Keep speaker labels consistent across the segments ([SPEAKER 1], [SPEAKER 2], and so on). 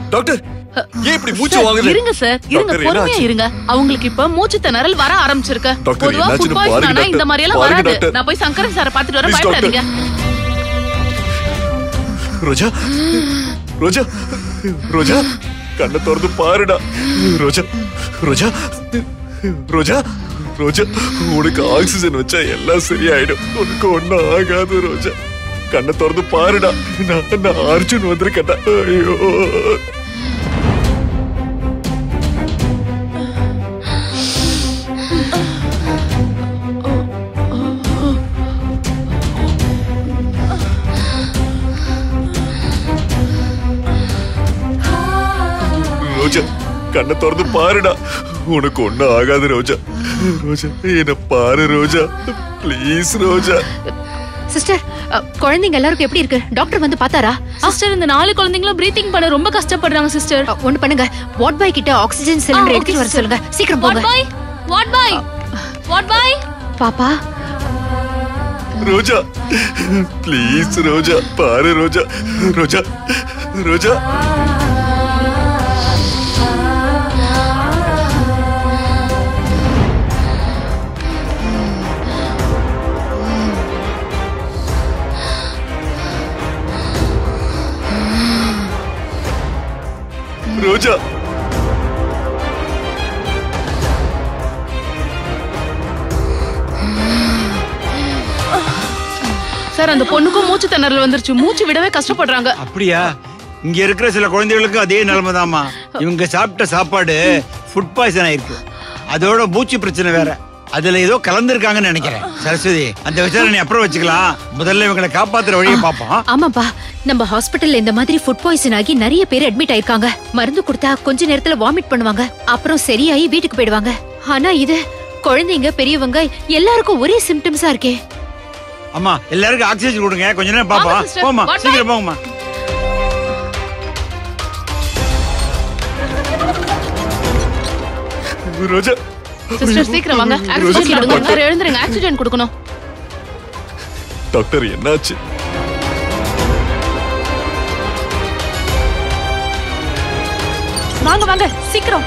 [SPEAKER 1] Doctor ஏன் இப்படி மூச்சு
[SPEAKER 2] சார்,
[SPEAKER 1] வாங்குது
[SPEAKER 2] இருங்க சார் இருங்க
[SPEAKER 1] டாக்டர்,
[SPEAKER 2] பொறுமையா
[SPEAKER 1] என்னாச்சு?
[SPEAKER 2] இருங்க அவங்களுக்கு இப்ப மூச்சு திணறல் வர ஆரம்பிச்சிருக்கு
[SPEAKER 1] டாக்டர்,
[SPEAKER 2] பொதுவா
[SPEAKER 1] என்னாச்சுன்னு
[SPEAKER 2] ஃபுட் பாய்சன்
[SPEAKER 1] பாருங்க,
[SPEAKER 2] ஆனா இந்த
[SPEAKER 1] டாக்டர்.
[SPEAKER 2] மாதிரி எல்லாம்
[SPEAKER 1] பாருங்க,
[SPEAKER 2] வராது
[SPEAKER 1] டாக்டர்.
[SPEAKER 2] நான் போய் சங்கரன் சாரை பாத்துட்டு வரேன்
[SPEAKER 1] Please, டாக்டர்.
[SPEAKER 2] பயப்படாதீங்க
[SPEAKER 1] ரோஜா ரோஜா ரோஜா கண்ணை திறந்து பாருடா ரோஜா ரோஜா ரோஜா ரோஜா உனக்கு ஆக்சிஜன் வச்சா எல்லாம் சரியாயிடும் உனக்கு ஒண்ணும் ஆகாது ரோஜா கண்ணை திறந்து பாருடா நான் நான் அர்ஜுன் வந்திருக்கேன்டா ஐயோ ரோஜா கண்ணை திறந்து பாருடா உனக்கு ஒண்ணும் ஆகாது ரோஜா ரோஜா என்ன பாரு ரோஜா ப்ளீஸ் ரோஜா
[SPEAKER 3] சிஸ்டர் அ, குழந்தைங்க எல்லாருக்கும் எப்படி இருக்கு டாக்டர் வந்து பார்த்தாரா
[SPEAKER 2] சிஸ்டர் இந்த நாலு குழந்தைங்களும் பிரீத்திங் பண்ண ரொம்ப கஷ்டப்படுறாங்க சிஸ்டர்
[SPEAKER 3] அ, ஒண்ணு பண்ணுங்க வார்ட் பாய் கிட்ட ஆக்சிஜன் சிலிண்டர் எடுத்துட்டு வர சொல்லுங்க சீக்கிரம்
[SPEAKER 2] வாட்
[SPEAKER 3] போங்க
[SPEAKER 2] பாய் வாட் பாய் வாட் பாய்
[SPEAKER 3] பாப்பா
[SPEAKER 1] ரோஜா ப்ளீஸ் ரோஜா பாரு ரோஜா ரோஜா ரோஜா ரோஜா
[SPEAKER 2] சார் அந்த பொண்ணுக்கும் மூச்சு திணறல் வந்துருச்சு மூச்சு விடவே கஷ்டப்படுறாங்க
[SPEAKER 4] அப்படியா இங்க இருக்கிற சில குழந்தைகளுக்கு அதே நிலைமைதாம்மா இவங்க சாப்பிட்ட சாப்பாடு ஃபுட் பாய்சன் ஆயிருக்கு அதோட மூச்சு பிரச்சனை வேற அதுல ஏதோ கலந்துருக்காங்கன்னு நினைக்கிறேன் சரஸ்வதி அந்த விசாரணை அப்புறம் வச்சுக்கலாம் முதல்ல இவங்களை காப்பாத்துற வழியை பார்ப்போம்
[SPEAKER 3] ஆமாப்பா நம்ம ஹாஸ்பிட்டல்ல இந்த மாதிரி ஃபுட் பாய்சன் ஆகி நிறைய பேர் அட்மிட் ஆயிருக்காங்க மருந்து கொடுத்தா கொஞ்ச நேரத்துல வாமிட் பண்ணுவாங்க அப்புறம் சரியாயி வீட்டுக்கு போயிடுவாங்க ஆனா இது குழந்தைங்க பெரியவங்க எல்லாருக்கும் ஒரே சிம்டம்ஸா இருக்கே
[SPEAKER 4] அம்மா எல்லாருக்கும் ஆக்சிஜன் கொடுங்க கொஞ்ச நேரம்
[SPEAKER 2] வாங்க
[SPEAKER 4] பாப்போம்
[SPEAKER 2] sister.
[SPEAKER 4] போமா
[SPEAKER 2] Bye bye.
[SPEAKER 4] சீக்கிரம் போங்கம்மா
[SPEAKER 1] ரோஜா
[SPEAKER 2] சிஸ்டர் சீக்கிரம் வாங்க
[SPEAKER 1] ரோஜா,
[SPEAKER 2] ஆக்சிஜன் கொடுங்க
[SPEAKER 1] டாக்டர்.
[SPEAKER 2] சார் எழுந்துருங்க ஆக்சிஜன் கொடுக்கணும்
[SPEAKER 1] டாக்டர் என்னாச்சு
[SPEAKER 2] வாங்க வாங்க சீக்கிரம்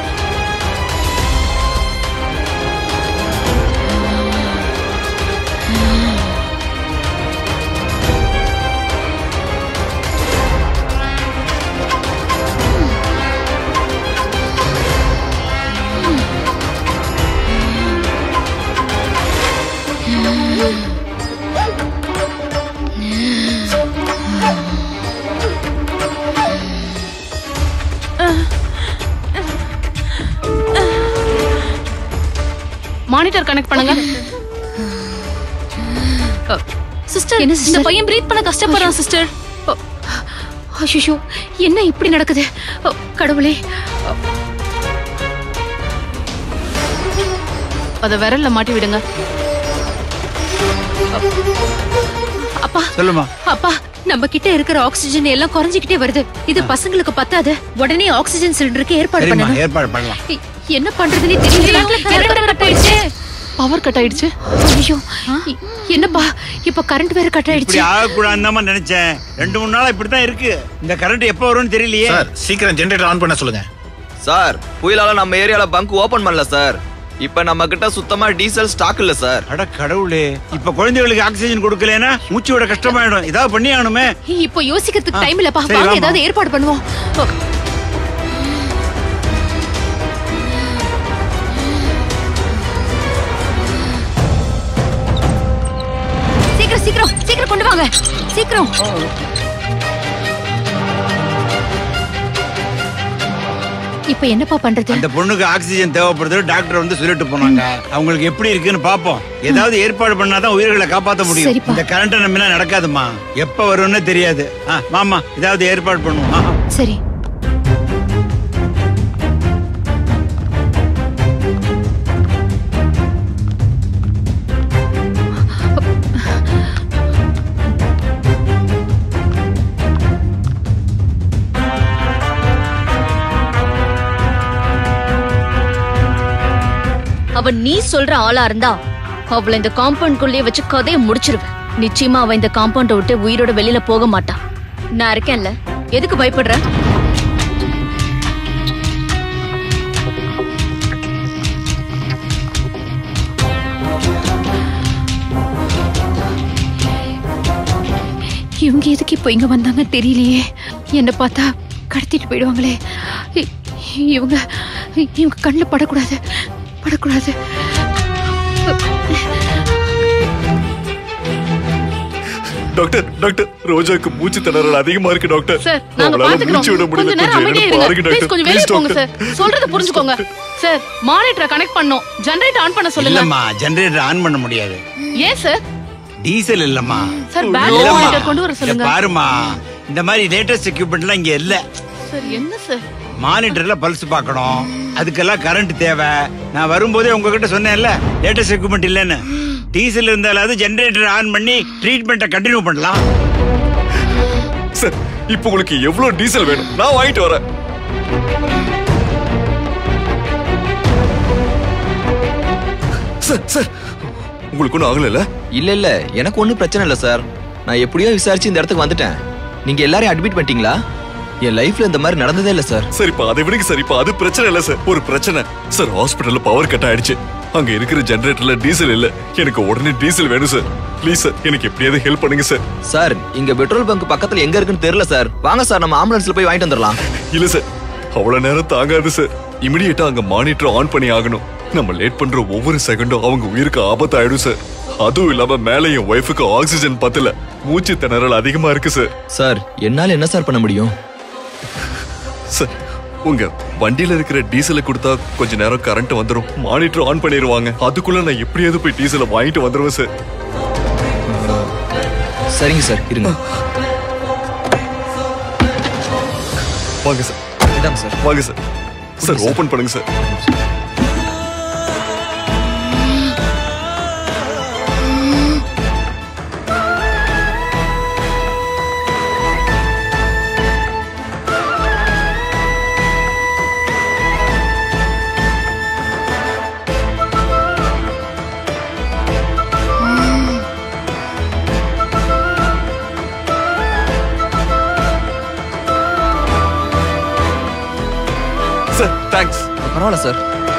[SPEAKER 2] மானிட்டர் கனெக்ட் பண்ணுங்க சிஸ்டர்
[SPEAKER 3] என்ன
[SPEAKER 2] இந்த
[SPEAKER 3] sister?
[SPEAKER 2] பையன் பிரீத் பண்ண கஷ்டப்படுறான் சிஸ்டர்
[SPEAKER 3] அஷிஷோ என்ன இப்படி நடக்குது ஓ, கடவுளே
[SPEAKER 2] அத விரல்ல மாட்டி விடுங்க
[SPEAKER 3] அப்பா
[SPEAKER 4] சொல்லுமா
[SPEAKER 3] அப்பா நம்ம கிட்ட இருக்கிற ஆக்சிஜன் எல்லாம் குறைஞ்சிக்கிட்டே வருது இது பசங்களுக்கு பத்தாது உடனே ஆக்சிஜன் சிலிண்டருக்கு ஏற்பாடு
[SPEAKER 4] சரிம்மா
[SPEAKER 3] பண்ணணும்
[SPEAKER 4] ஏற்பாடு பண்ணலாம்
[SPEAKER 3] இ- என்ன பண்றதுன்னே தெரியல
[SPEAKER 2] கட் ஆயிடுச்சு பவர் கட் ஆயிடுச்சு
[SPEAKER 3] ஐயோ இ- என்னப்பா இப்ப கரண்ட் வேற கட்
[SPEAKER 4] இப்படி
[SPEAKER 3] ஆயிடுச்சு
[SPEAKER 4] ஆகக்கூடாதுன்னு நினைச்சேன் ரெண்டு மூணு நாளா இப்படித்தான் இருக்கு இந்த கரண்ட் எப்ப வரும்னு தெரியலையே
[SPEAKER 5] சார் சீக்கிரம் ஜெனரேட்டர் ஆன் பண்ண சொல்லுங்க
[SPEAKER 6] சார் புயலால நம்ம ஏரியால பங்க் ஓபன் பண்ணல சார் இப்ப நம்ம கிட்ட சுத்தமா டீசல் ஸ்டாக் இல்ல சார்
[SPEAKER 4] அட கடவுளே இப்ப குழந்தைகளுக்கு ஆக்சிஜன் கொடுக்கலனா மூச்சு விட கஷ்டமாயிடும் ஏதாவது பண்ணி ஆகணுமே
[SPEAKER 3] இப்போ யோசிக்கிறதுக்கு
[SPEAKER 4] ஆ,
[SPEAKER 3] டைம் இல்லப்பா
[SPEAKER 4] சரி,
[SPEAKER 3] வாங்க
[SPEAKER 4] வாம்மா.
[SPEAKER 3] ஏதாவது ஏற்பாடு பண்ணுவோம் ஓ. சீக்கிரம் சீக்கிரம் சீக்கிரம் கொண்டு வாங்க சீக்கிரம் இப்ப என்னப்பா பண்றது
[SPEAKER 4] அந்த பொண்ணுக்கு ஆக்சிஜன் தேவைப்படுது டாக்டர் வந்து சொல்லிட்டு போனாங்க அவங்களுக்கு எப்படி இருக்குன்னு பாப்போம் ஏதாவது ஏற்பாடு பண்ணாதான் உயிர்களை காப்பாத்த முடியும்
[SPEAKER 3] சரிப்பா.
[SPEAKER 4] இந்த கரண்ட் நம்பினா நடக்காதுமா எப்ப வரும்னு தெரியாது ஆ, மாமா ஏதாவது ஏற்பாடு பண்ணுவோம் ஆ, ஆ.
[SPEAKER 3] சரி
[SPEAKER 7] அவ நீ சொல்ற ஆளா இருந்தா அவளை இந்த காம்பவுண்ட்குள்ளேயே வச்சு கதையை முடிச்சிருவேன் நிச்சயமா அவ இந்த காம்பவுண்ட விட்டு உயிரோட வெளியில போக மாட்டா நான் இருக்கேன்ல எதுக்கு பயப்படுற
[SPEAKER 3] இவங்க எதுக்கு இப்போ இங்க வந்தாங்க தெரியலையே என்ன பார்த்தா கடத்திட்டு போயிடுவாங்களே இ- இவங்க இவங்க கண்ணில் படக்கூடாது படக்கூடாது
[SPEAKER 1] டாக்டர் டாக்டர் ரோஜாக்கு மூச்சு திணறல் அதிகமா இருக்கு டாக்டர்
[SPEAKER 2] சார் நாங்க
[SPEAKER 1] அவளால
[SPEAKER 2] பாத்துக்கிறோம்
[SPEAKER 1] மூச்சு விட
[SPEAKER 2] கொஞ்ச
[SPEAKER 1] முடியல
[SPEAKER 2] நேரம்
[SPEAKER 1] கொஞ்சம்
[SPEAKER 2] அமைதியா
[SPEAKER 1] என்னன்னு
[SPEAKER 2] இருங்க
[SPEAKER 1] பாருங்க
[SPEAKER 2] ப்ளீஸ்
[SPEAKER 1] டாக்டர்
[SPEAKER 2] கொஞ்சம்
[SPEAKER 1] ப்ளீஸ்
[SPEAKER 2] வெளிய போங்க சார்
[SPEAKER 1] டாக்டர்
[SPEAKER 2] சொல்றத புரிஞ்சுக்கோங்க சார் மானிட்டரை கனெக்ட் பண்ணோம் ஜெனரேட்டர் ஆன் பண்ண சொல்லுங்க
[SPEAKER 4] இல்லம்மா ஜெனரேட்டர் ஆன் பண்ண முடியாது
[SPEAKER 2] ஏன் சார்
[SPEAKER 4] டீசல் இல்லம்மா
[SPEAKER 2] சார் பேட்டரி
[SPEAKER 4] இல்லம்மா.
[SPEAKER 2] மானிட்டர் கொண்டு வர
[SPEAKER 4] இங்க
[SPEAKER 2] சொல்லுங்க
[SPEAKER 4] பாருமா இந்த மாதிரி லேட்டஸ்ட் எக்யூப்மெண்ட்லாம் இங்க இல்ல
[SPEAKER 2] சார் என்ன சார்
[SPEAKER 4] மானிட்டர்ல பல்ஸ் பார்க்கணும் அதுக்கெல்லாம் கரண்ட் தேவை நான் வரும்போதே உங்ககிட்ட சொன்னேன்ல லேட்டஸ்ட் எக்யூப்மெண்ட் இல்லைன்னு டீசல் இருந்தாலாவது ஜெனரேட்டர் ஆன் பண்ணி ட்ரீட்மெண்ட்டை கண்டினியூ பண்ணலாம்
[SPEAKER 1] சார் இப்போ உங்களுக்கு எவ்வளவு டீசல் வேணும் நான் வாங்கிட்டு வரேன் சார் சார் உங்களுக்கு ஒன்றும் ஆகல
[SPEAKER 6] இல்ல இல்ல எனக்கு ஒண்ணும் பிரச்சனை இல்ல சார் நான் எப்படியோ விசாரிச்சு இந்த இடத்துக்கு வந்துட்டேன் நீங்க எல்லாரையும் அட்மிட் பண்ணிட்டீங்களா என் லைஃப்ல இந்த மாதிரி நடந்ததே இல்ல சார்
[SPEAKER 1] சரிப்பா அதை விடுங்க சரிப்பா அது பிரச்சனை இல்ல சார் ஒரு பிரச்சனை சார் ஹாஸ்பிடல்ல பவர் கட் ஆயிடுச்சு அங்க இருக்கிற ஜெனரேட்டர்ல டீசல் இல்ல எனக்கு உடனே டீசல் வேணும் சார் ப்ளீஸ் சார் எனக்கு எப்படியாவது ஹெல்ப் பண்ணுங்க சார்
[SPEAKER 6] சார் இங்க பெட்ரோல் பங்க் பக்கத்துல எங்க இருக்குன்னு தெரியல சார் வாங்க சார் நம்ம ஆம்புலன்ஸ்ல போய் வாங்கிட்டு வந்துடலாம்
[SPEAKER 1] இல்ல சார் அவ்வளவு நேரம் தாங்காது சார் இமிடியேட்டா அங்க மானிட்டர் ஆன் பண்ணி ஆகணும் நம்ம லேட் பண்ற ஒவ்வொரு செகண்டும் அவங்க உயிருக்கு ஆபத்து ஆயிடும் சார் அதுவும் இல்லாம மேல என் ஒய்ஃபுக்கு ஆக்சிஜன் பத்தல மூச்சு திணறல் அதிகமா இருக்கு சார்
[SPEAKER 6] சார் என்னால என்ன சார் பண்ண முடியும்
[SPEAKER 1] சார் உங்க வண்டியில இருக்கிற டீசலை கொடுத்தா கொஞ்ச நேரம் கரண்ட் வந்துரும் மானிட்டர் ஆன் பண்ணிடுவாங்க அதுக்குள்ள நான் எப்படியாவது போய் டீசலை வாங்கிட்டு வந்துருவேன் சார்
[SPEAKER 6] சரிங்க சார் இருங்க
[SPEAKER 1] வாங்க சார்
[SPEAKER 6] இதாங்க சார்
[SPEAKER 1] வாங்க சார் சார் ஓபன் பண்ணுங்க சார் சார் தேங்க்ஸ்
[SPEAKER 6] பரவாயில்ல சார்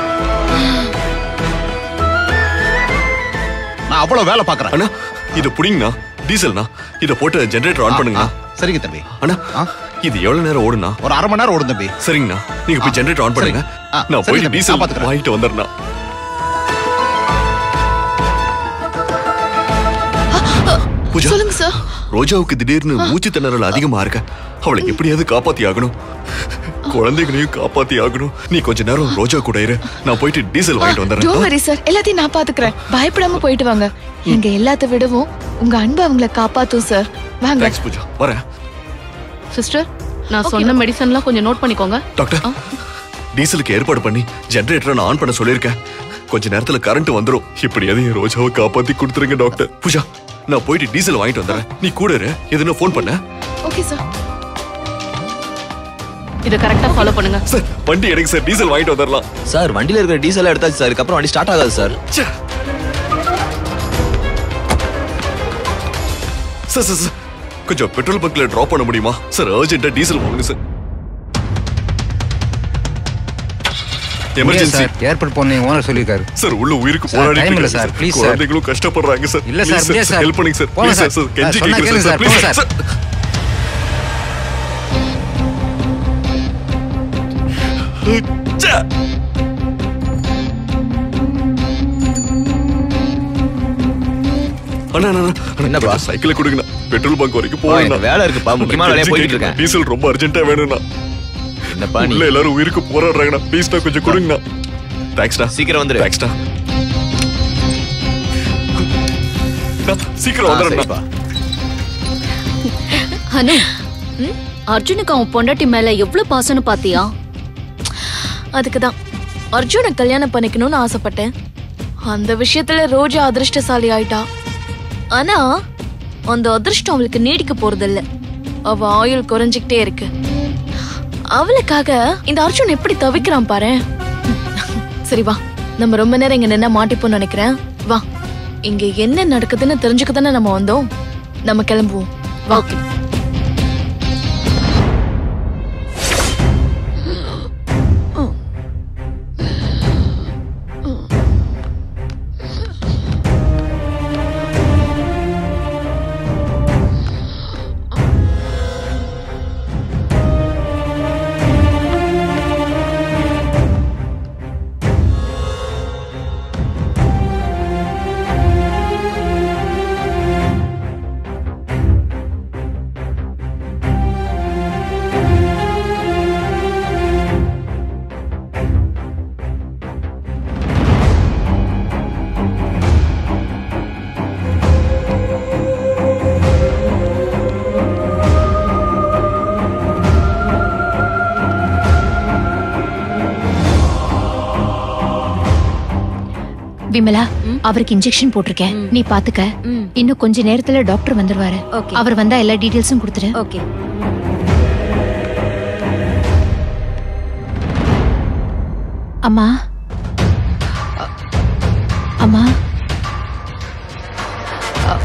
[SPEAKER 5] நான் அவ்வளவு வேலை பாக்குறேன்
[SPEAKER 1] அண்ணா இது புடிங்கண்ணா டீசல்ண்ணா இத போட்டு ஜெனரேட்டர் ஆன் பண்ணுங்க
[SPEAKER 5] சரிங்க தம்பி
[SPEAKER 1] அண்ணா
[SPEAKER 5] ஆ?
[SPEAKER 1] இது எவ்வளவு நேரம் ஓடுனா
[SPEAKER 5] ஒரு அரை மணி நேரம் ஓடும் தம்பி
[SPEAKER 1] சரிங்கண்ணா நீங்க போய்
[SPEAKER 5] ஆ,
[SPEAKER 1] ஜெனரேட்டர் ஆன் பண்ணுங்க
[SPEAKER 5] சரி. ஆ,
[SPEAKER 1] நான்
[SPEAKER 5] சரி
[SPEAKER 1] போய்
[SPEAKER 5] தம்பி,
[SPEAKER 1] டீசல்
[SPEAKER 5] நான் பாத்துக்கறேன்.
[SPEAKER 1] வாங்கிட்டு வந்துடுறேன் பூஜா
[SPEAKER 2] சொல்லுங்க சார்
[SPEAKER 1] ரோஜாவுக்கு திடீர்னு மூச்சு திணறல் அதிகமா இருக்க அவளை எப்படியாவது காப்பாத்தி ஆகணும் குழந்தைகளையும் காப்பாத்தி ஆகணும் நீ கொஞ்ச நேரம் ரோஜா கூட இரு நான் போயிட்டு டீசல் வாங்கிட்டு
[SPEAKER 8] டோன்ட்
[SPEAKER 1] வந்துடுறேன்
[SPEAKER 8] வரி சார் எல்லாத்தையும் நான் பாத்துக்கிறேன் பயப்படாம போயிட்டு வாங்க எங்க எல்லாத்த விடவும் உங்க அன்பு அவங்கள காப்பாத்தும் சார் வாங்க
[SPEAKER 1] தேங்க்ஸ் பூஜா வரேன்
[SPEAKER 2] சிஸ்டர் நான் சொன்ன மெடிசன்லாம் கொஞ்சம் நோட் பண்ணிக்கோங்க
[SPEAKER 1] டாக்டர் டீசலுக்கு ஏற்பாடு பண்ணி ஜெனரேட்டரை நான் ஆன் பண்ண சொல்லியிருக்கேன் கொஞ்ச நேரத்துல கரண்ட் வந்துரும் இப்படியாவது என் ரோஜாவை காப்பாத்தி கொடுத்துருங்க டாக்டர் பூஜா நான் போயிட்டு டீசல் வாங்கிட்டு வந்துடுறேன் நீ கூட இரு எதுனா ஃபோன் பண்ண
[SPEAKER 8] ஓகே சார்
[SPEAKER 2] இதை கரெக்டா ஃபாலோ பண்ணுங்க
[SPEAKER 1] சார் வண்டி எடுங்க சார் டீசல் வாங்கிட்டு வந்துடலாம்
[SPEAKER 6] சார் வண்டியில இருக்கிற டீசல் எடுத்தாச்சு சார் இதுக்கப்புறம் வண்டி ஸ்டார்ட் ஆகாது சார்
[SPEAKER 1] ச்சே. சார் சார் சார் கொஞ்சம் பெட்ரோல் பங்க்ல டிராப் பண்ண முடியுமா சார் அர்ஜென்ட்டா டீசல் வாங்குங்க சார் எமர்ஜென்சி
[SPEAKER 9] ஏர்போர்ட் போன ஓனர் சொல்லியிருக்காரு
[SPEAKER 1] சார் உள்ள உயிருக்கு
[SPEAKER 9] சார்,
[SPEAKER 1] போராடி
[SPEAKER 9] time இல்ல சார், please சார்.
[SPEAKER 1] குழந்தைகளும் கஷ்டப்படுறாங்க சார்
[SPEAKER 9] இல்ல சார், முடியாது சார்.
[SPEAKER 1] ஹெல்ப் பண்ணுங்க சார்
[SPEAKER 9] போங்க
[SPEAKER 1] ப்ளீஸ் சார்
[SPEAKER 9] சார்.
[SPEAKER 1] சார் கெஞ்சி
[SPEAKER 9] சார், சொன்னா
[SPEAKER 1] கேக்குறேன்
[SPEAKER 9] கேளுங்க
[SPEAKER 1] சார்
[SPEAKER 9] சார்,
[SPEAKER 1] ப்ளீஸ்
[SPEAKER 9] போங்க
[SPEAKER 1] சார் ச்சே. அண்ணா அண்ணா, அண்ணா
[SPEAKER 6] என்னப்பா?
[SPEAKER 1] கொஞ்சம் சைக்கிளை கொடுங்கண்ணா பெட்ரோல் பங்க் வரைக்கும்
[SPEAKER 6] ஆ,
[SPEAKER 1] போகணும்
[SPEAKER 6] எனக்கு வேலை இருக்குப்பா, முக்கியமான வேலையா போயிட்டு இருக்கேன்.
[SPEAKER 1] டீசல் ரொம்ப அர்ஜென்ட்டா வேணும்ண்ணா
[SPEAKER 6] என்னப்பா நீ
[SPEAKER 1] உள்ள எல்லாரும் உயிருக்கு போராடுறாங்கண்ணா ப்ளீஸ்ண்ணா கொஞ்சம் கொடுங்கண்ணா தேங்க்ஸ்ண்ணா
[SPEAKER 6] சீக்கிரம் வந்துரு.
[SPEAKER 1] தேங்க்ஸ்ண்ணா அண்ணா, சீக்கிரம்
[SPEAKER 6] ஆ,
[SPEAKER 1] வந்துடுறேண்ணா
[SPEAKER 6] சரிப்பா.
[SPEAKER 7] அனு ம்? அர்ஜுனுக்கு அவன் பொண்டாட்டி மேல எவ்வளவு பாசம்னு பாத்தியா
[SPEAKER 8] அதுக்கு தான் அர்ஜுனை கல்யாணம் பண்ணிக்கணும்னு ஆசைப்பட்டேன் அந்த விஷயத்துல ரோஜா அதிர்ஷ்டசாலி ஆயிட்டா ஆனா அந்த அதிர்ஷ்டம் அவளுக்கு நீடிக்க போறதில்ல அவ ஆயுள் குறைஞ்சிக்கிட்டே இருக்கு அவளுக்காக இந்த அர்ஜுன் எப்படி தவிக்கிறான் பாரு சரி வா நம்ம ரொம்ப நேரம் இங்க நின்னா மாட்டிப்போம்னு நினைக்கிறேன் வா இங்க என்ன நடக்குதுன்னு தெரிஞ்சுக்க தானே நம்ம வந்தோம் நம்ம கிளம்புவோம் வா
[SPEAKER 7] ஓகே
[SPEAKER 3] விமலா அவருக்கு இன்ஜெக்ஷன் போட்டிருக்கேன் நீ பாத்துக்க இன்னும் கொஞ்ச நேரத்துல டாக்டர் வந்துருவாரு
[SPEAKER 10] Okay.
[SPEAKER 3] அவர் வந்தா எல்லா டீடைல்ஸும் கொடுத்துரு
[SPEAKER 10] ஓகே
[SPEAKER 3] அம்மா அ- அம்மா அ-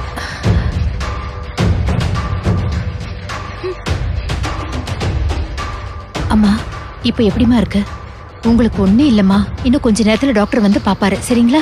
[SPEAKER 3] அம்மா இப்ப எப்படிமா இருக்கு உங்களுக்கு ஒண்ணும் இல்லம்மா இன்னும் கொஞ்ச நேரத்துல டாக்டர் வந்து பாப்பாரு சரிங்களா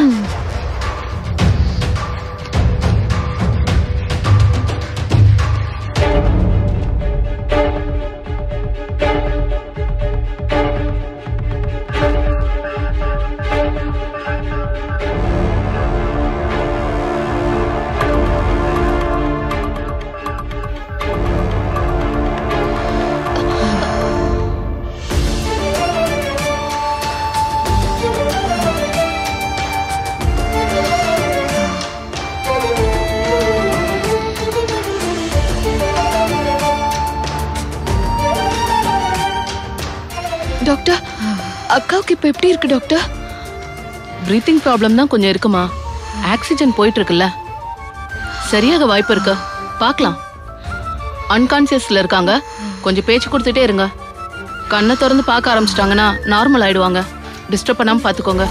[SPEAKER 2] டாக்டர் அக்காவுக்கு இப்ப எப்படி இருக்கு டாக்டர் பிரீத்திங் ப்ராப்ளம் தான் கொஞ்சம் இருக்குமா ஆக்சிஜன் போயிட்டு இருக்குல்ல சரியாக வாய்ப்பு இருக்கு பார்க்கலாம் அன்கான்சியஸ்ல இருக்காங்க கொஞ்சம் பேச்சு கொடுத்துட்டே இருங்க கண்ணை திறந்து பார்க்க ஆரம்பிச்சிட்டாங்கன்னா நார்மல் ஆயிடுவாங்க டிஸ்டர்ப் பண்ணாம பாத்துக்கோங்க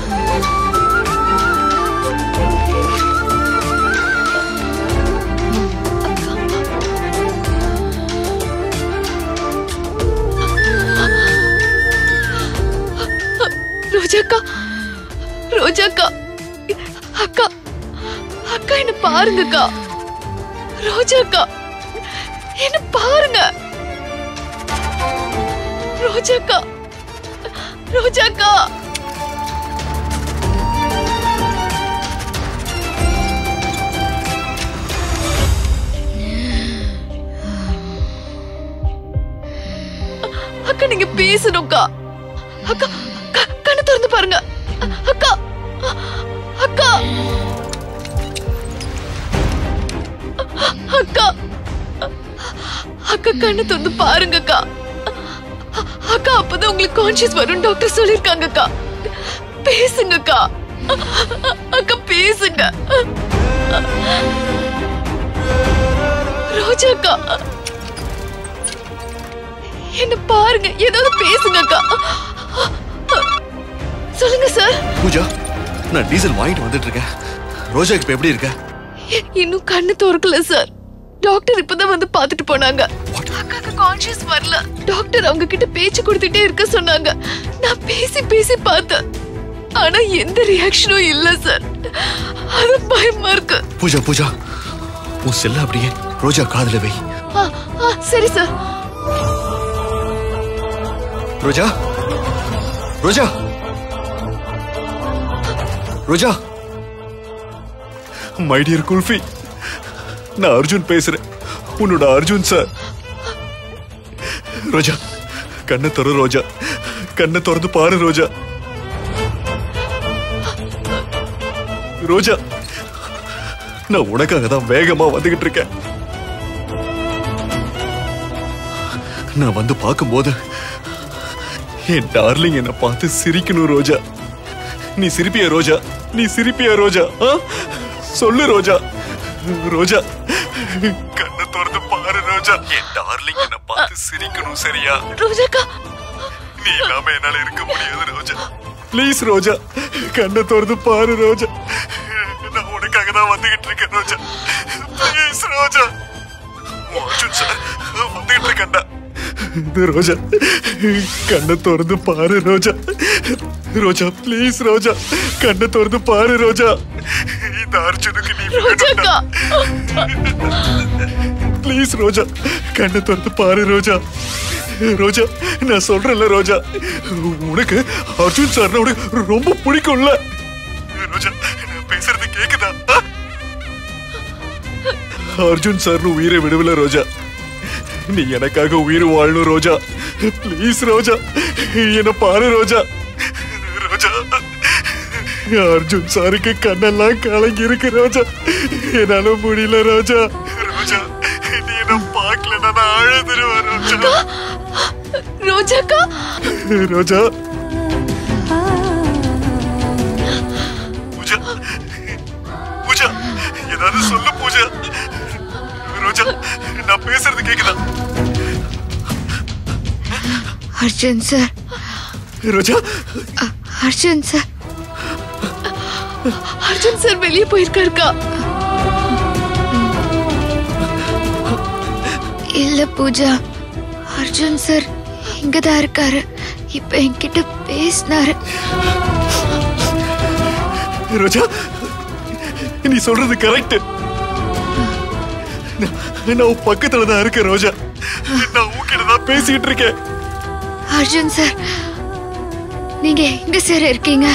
[SPEAKER 8] ரோஜாக்கா ரோஜாக்கா அக்கா அக்கா என்ன பாருங்கக்கா ரோஜாக்கா என்ன பாருங்க ரோஜாக்கா ரோஜாக்கா அக்கா நீங்க பேசணும்க்கா அக்கா க- கண்ணை திறந்து பாருங்க அ- அக்கா அ- அக்கா அ- அக்கா அக்கா கண்ணை திறந்து பாருங்க அக்கா அ- அக்கா அப்பதான் உங்களுக்கு கான்சியஸ் வரும் டாக்டர் சொல்லிருக்காங்க அக்கா பேசுங்க அக்கா அ- அ- அக்கா பேசுங்க ரோஜா அக்கா என்ன பாருங்க ஏதாவது பேசுங்க அக்கா சொல்லுங்க சார்
[SPEAKER 1] பூஜா நான் டீசல் வாங்கிட்டு வந்துட்டு இருக்கேன் ரோஜாக்கு இப்ப எப்படி இருக்க
[SPEAKER 8] இ- இன்னும் கண்ணு திறக்கல சார் டாக்டர் இப்பதான் வந்து பாத்துட்டு போனாங்க அக்காக்கு கான்ஷியஸ் வரல டாக்டர் அவங்க கிட்ட பேச்சு கொடுத்துட்டே இருக்க சொன்னாங்க நான் பேசி பேசி பார்த்தேன் ஆனா எந்த ரியாக்ஷனும் இல்ல சார் அது பயமா இருக்கு
[SPEAKER 1] பூஜா பூஜா உன் செல்ல அப்படியே ரோஜா காதுல வை
[SPEAKER 8] ஆ, ஆ, சரி sir
[SPEAKER 1] Roja Roja Roja my dear Kulfi நான் அர்ஜுன் பேசுறேன் உன்னோட அர்ஜுன் சார் ரோஜா கண்ணை திற ரோஜா கண்ணை திறந்து பாரு ரோஜா ரோஜா நான் உனக்காக தான் வேகமா வந்துகிட்டு இருக்கேன் நான் வந்து பார்க்கும்போது என் டார்லிங் என்ன பார்த்து சிரிக்கணும் ரோஜா நீ சிரிப்பியா ரோஜா நீ சிரிப்பியா ரோஜா ஆ? சொல்லு ரோஜா ரோஜா கண்ணை திறந்து பாரு ரோஜா என் டார்லிங் என்ன பார்த்து சிரிக்கணும் சரியா
[SPEAKER 8] ரோஜாக்கா
[SPEAKER 1] நீ இல்லாம என்னால இருக்க முடியாது ரோஜா ப்ளீஸ் ரோஜா கண்ணை திறந்து பாரு ரோஜா நான் உனக்காக தான் வந்துகிட்டு இருக்கேன் ரோஜா ப்ளீஸ் ரோஜா உன் அர்ஜுன் சார் வந்துகிட்டு இருக்கேன்டா இந்த ரோஜா கண்ணை திறந்து பாரு ரோஜா ரோஜா ப்ளீஸ் ரோஜா கண்ணை திறந்து பாரு ரோஜா இந்த அர்ஜுனுக்கு நீ
[SPEAKER 8] ரோஜாக்கா
[SPEAKER 1] ப்ளீஸ் ரோஜா கண்ணை திறந்து பாரு ரோஜா ரோஜா நான் சொல்றேன்ல ரோஜா உனக்கு அர்ஜுன் சார் உனக்கு ரொம்ப பிடிக்கும்ல ரோஜா நான் பேசுறது கேக்குதா ஆ? அர்ஜுன் சார் உயிரை விடுவில ரோஜா நீ எனக்காக உயிர் வாழணும் ரோஜா ப்ளீஸ் ரோஜா என்ன பாரு ரோஜா ரோஜா அர்ஜுன் சாருக்கு கண்ணெல்லாம் கலங்கி இருக்கு ரோஜா என்னால முடியல ரோஜா ரோஜா நீ என்ன பார்க்கலன்னா நான் அழுதுருவேன் ரோஜா
[SPEAKER 8] ரோஜாக்கா
[SPEAKER 1] ரோஜா பூஜா ஏதாவது சொல்லு பூஜா ரோஜா நான் பேசுறது கேக்குதா
[SPEAKER 10] அர்ஜுன் சார்
[SPEAKER 1] ரோஜா
[SPEAKER 10] அ- அர்ஜுன் சார்
[SPEAKER 2] அர்ஜுன் சார் வெளியே போயிருக்காருக்கா
[SPEAKER 10] இல்ல பூஜா அர்ஜுன் சார் இங்கதான் இருக்காரு இப்ப என்கிட்ட பேசினாரு
[SPEAKER 1] ரோஜா நீ சொல்றது கரெக்ட் நான் உன் பக்கத்துல தான் இருக்கேன் ரோஜா நான் உன்கிட்ட தான் பேசிட்டு இருக்கேன்
[SPEAKER 10] அர்ஜுன் சார் நீங்க எங்க சார் இருக்கீங்க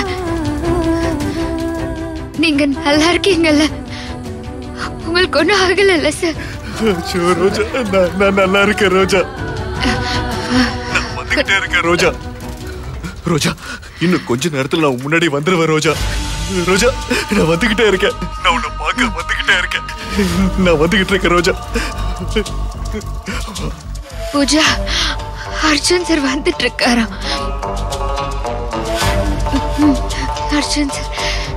[SPEAKER 10] நீங்க நல்லா இருக்கீங்கல்ல உங்களுக்கு ஒண்ணும் ஆகல சார்
[SPEAKER 1] ஐயோ, ரோஜா நான் நான் நல்லா இருக்கேன் ரோஜா நான் வந்துகிட்டே இருக்கேன் ரோஜா ரோஜா இன்னும் கொஞ்ச நேரத்துல நான் உன் முன்னாடி வந்துருவேன் ரோஜா ரோஜா நான் வந்துகிட்டே இருக்கேன் நான் உன்னை பார்க்க வந்துகிட்டே இருக்கேன் நான் வந்துகிட்டு இருக்கேன் ரோஜா
[SPEAKER 10] பூஜா அர்ஜுன் சார் வந்துட்டு இருக்காராம் ம், அர்ஜுன் சார்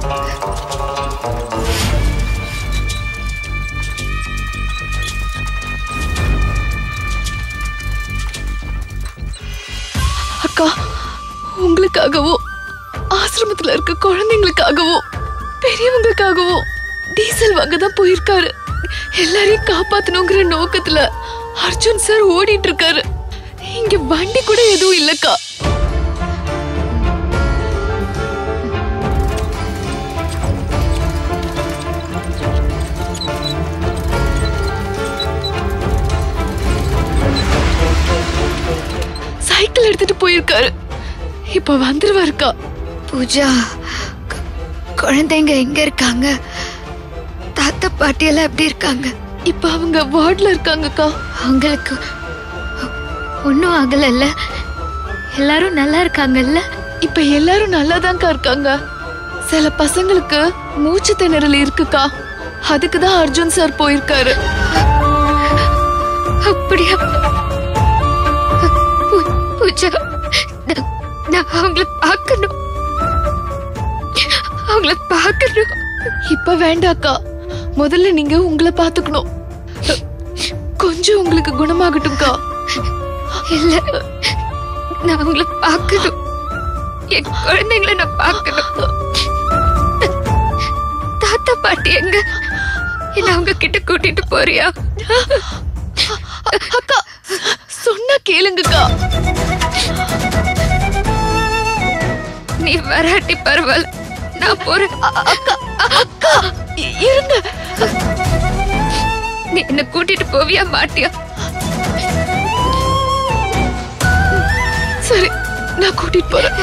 [SPEAKER 2] அக்கா உங்களுக்காகவோ ஆசிரமத்துல இருக்க குழந்தைங்களுக்காகவோ பெரியவங்களுக்காகவோ டீசல் வாங்க தான் போயிருக்காரு எல்லாரையும் காப்பாத்தணுங்கிற நோக்கத்துல அர்ஜுன் சார் ஓடிட்டு இருக்காரு இங்க வண்டி கூட எதுவும் இல்லக்கா சைக்கிள் எடுத்துட்டு போயிருக்காரு இப்ப வந்துருவாருக்கா
[SPEAKER 10] பூஜா கு- குழந்தைங்க எங்க இருக்காங்க தாத்தா பாட்டி எல்லாம் எப்படி இருக்காங்க
[SPEAKER 2] இப்ப அவங்க வார்ட்ல இருக்காங்கக்கா
[SPEAKER 10] அவங்களுக்கு ஒன்னும் ஆகலல்ல எல்லாரும் நல்லா இருக்காங்கல்ல
[SPEAKER 2] இப்ப எல்லாரும் நல்லாதான்க்கா இருக்காங்க சில பசங்களுக்கு மூச்சு திணறல் இருக்குக்கா அதுக்கு தான் அர்ஜுன் சார் போயிருக்காரு
[SPEAKER 10] அப்படியா பூ- பூஜா நான்- நான் அவங்கள பார்க்கணும் அவங்கள பார்க்கணும்
[SPEAKER 2] இப்ப வேண்டாக்கா முதல்ல நீங்க உங்களை பாத்துக்கணும் கொஞ்சம் உங்களுக்கு குணமாகட்டும்க்கா
[SPEAKER 10] இல்ல நான் அவங்கள பார்க்கணும் என் குழந்தைங்களை நான் பார்க்கணும் தாத்தா பாட்டி எங்க என்ன அவங்க கிட்ட கூட்டிட்டு போறியா
[SPEAKER 2] அக்கா சொன்னா கேளுங்கக்கா
[SPEAKER 10] நீ வராட்டி பரவாயில்ல நான் போறேன்
[SPEAKER 2] அக்கா அக்கா இ- இருங்க
[SPEAKER 10] நீ என்ன கூட்டிட்டு போவியா மாட்டியா
[SPEAKER 2] சரி நான் கூட்டிட்டு போறேன்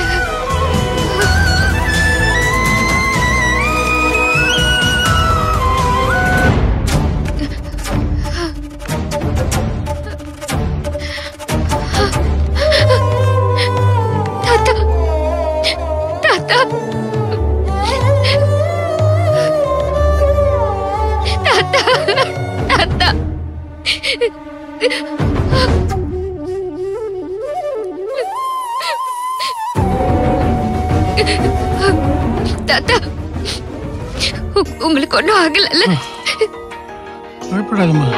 [SPEAKER 10] தாத்தா தாத்தா தாத்தா தாத்தா தாத்தா உ- உங்களுக்கு ஒண்ணும் ஆகலல்ல
[SPEAKER 9] பயப்படாதம்மா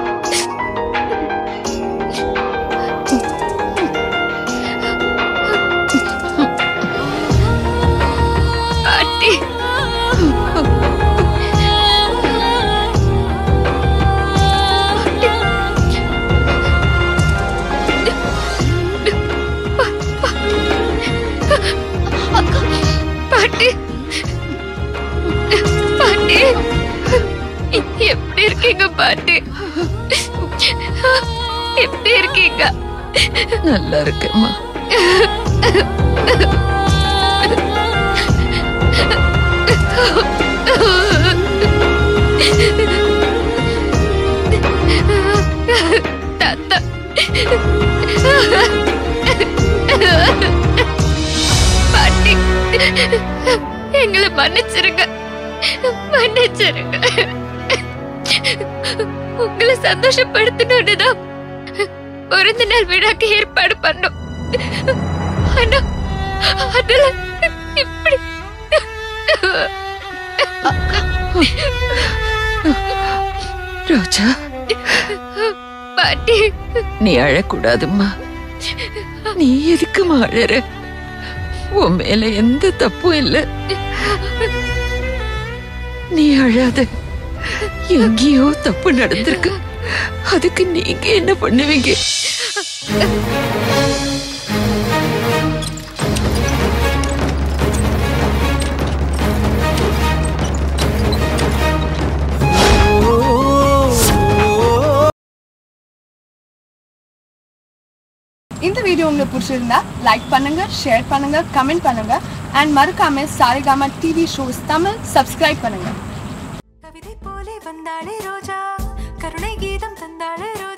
[SPEAKER 10] பாட்டி பாட்டி பாட்டி எப்படி இருக்கீங்க பாட்டி எப்படி இருக்கீங்க
[SPEAKER 2] நல்லா இருக்கேம்மா
[SPEAKER 10] தாத்தா பாட்டி எங்களை மன்னிச்சிருங்க மன்னிச்சிருங்க உங்களை சந்தோஷப்படுத்தணும்னு தான் பிறந்த நாள் விழாக்கு ஏற்பாடு பண்ணோம் ஆனா அதுல இப்படி
[SPEAKER 11] ரோஜா
[SPEAKER 10] பாட்டி
[SPEAKER 11] நீ அழக்கூடாதும்மா நீ எதுக்குமா அழற உன் மேல எந்த தப்பும் இல்ல நீ அழாத எங்கேயோ தப்பு நடந்திருக்கு அதுக்கு நீங்க என்ன பண்ணுவீங்க
[SPEAKER 12] இந்த வீடியோ உங்களுக்கு பிடிச்சிருந்தா லைக் பண்ணுங்க ஷேர் பண்ணுங்க கமெண்ட் பண்ணுங்க அண்ட் மறக்காம Saregama TV shows Tamil subscribe பண்ணுங்க
[SPEAKER 13] கவிதை போலே வந்தாளே ரோஜா கருணை கீதம் தந்தாளே ரோஜா